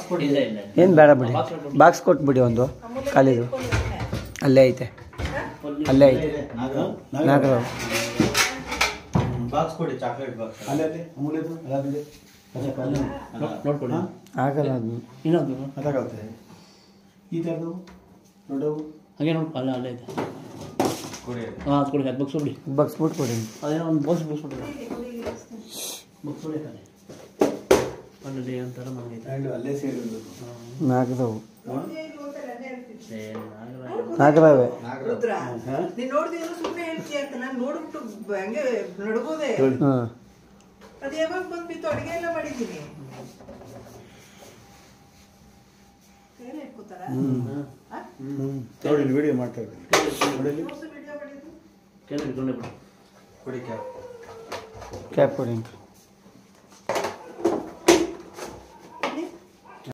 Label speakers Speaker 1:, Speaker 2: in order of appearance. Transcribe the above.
Speaker 1: ಕೊಡಿ
Speaker 2: ಇಲ್ಲ ಇಲ್ಲ
Speaker 3: ಏನು ಬೇಡ ಬಿಡಿ ಬಾಕ್ಸ್ ಕೊಟ್ಬಿಡಿ ಒಂದು ಖಾಲಿದು ಅಲ್ಲೇ ಐತೆ ಅಲ್ಲೇ ಐತೆ ನಾಗರಾವ್
Speaker 1: ಬಾಕ್ಸ್ ಕೊಡಿ ಚಾಕ್ಲೇಟ್ ಬಾಕ್ಸ್
Speaker 4: ಅಲ್ಲೇ ಅಲ್ಲಿ ಅಮೂಲ್ಯದು ಅದಾಗಿದೆ
Speaker 2: ನೋಡ್ಕೊಳ್ಳಿ
Speaker 3: ಆಗಲ್ಲ ಅದು
Speaker 2: ಇನ್ನೊಂದು
Speaker 4: ಅದಾಗತ್ತೆ ಈ ಥರದ್ದು ದೊಡ್ಡವು
Speaker 2: ಹಾಗೆ ನೋಡ್ಕೊ ಅಲ್ಲ ಅಲ್ಲೇ ಇದೆ
Speaker 1: ಕೊಡಿ
Speaker 2: ಹಾಂ ಅದು ಕೊಡಿ ಅದು ಬಗ್ಸು ಬಿಡಿ
Speaker 3: ಬಗ್ಸ್ಬಿಟ್ಟು ಕೊಡಿ
Speaker 2: ಅದೇನೋ ಒಂದು ಬೋಸ್ ಬೋಸ್ಬಿಟ್ಟು ಬಗ್ಸು ಬಿಡಿ ಕಡೆ ಅಲ್ಲಿ ಒಂಥರ ಮಂಗೈತೆ
Speaker 4: ಹ್ಯಾಂಡ್ ಅಲ್ಲೇ ಸೇರಿರೋದು
Speaker 3: ನಾಗರಾವ್
Speaker 2: ಏ, ನಾಗರಾಜ.
Speaker 3: ನಾಗರಾವೇ
Speaker 5: ರುದ್ರ ನೀನ್ ನೋಡ್ದಿದ್ರು ಸುಮ್ಮನೆ ಹೇಳ್ತೀಯ ಅಂತ ನಾನು ನೋಡ್ಬಿಟ್ಟು ಬ- ಹಂಗೆ ನಡ್ಬೋದೆ
Speaker 3: ಹಾಂ
Speaker 5: ಅದು ಯಾವಾಗ ಬಂದ್ಬಿತ್ತು ಅಡಿಗೆ ಎಲ್ಲ ಮಾಡಿದ್ದೀನಿ ಕೈಯಲ್ಲಿ ಇಟ್ಕೋತಾರ
Speaker 4: ನೋಡಿ ಇಲ್ಲಿ ವಿಡಿಯೋ ಮಾಡ್ತಾ ಇದ್ದೀನಿ ನೋಡಿ ಇಲ್ಲಿ.
Speaker 5: ವಿಡಿಯೋ ಮಾಡಿದ್ದು
Speaker 2: ಕೇಳಿ ಇಟ್ಕೊಂಡೇ ಬಿಡು
Speaker 1: ಕೊಡಿ ಕ್ಯಾಪ್
Speaker 3: ಕ್ಯಾಪ್ ಕೊಡಿ ಅಂತ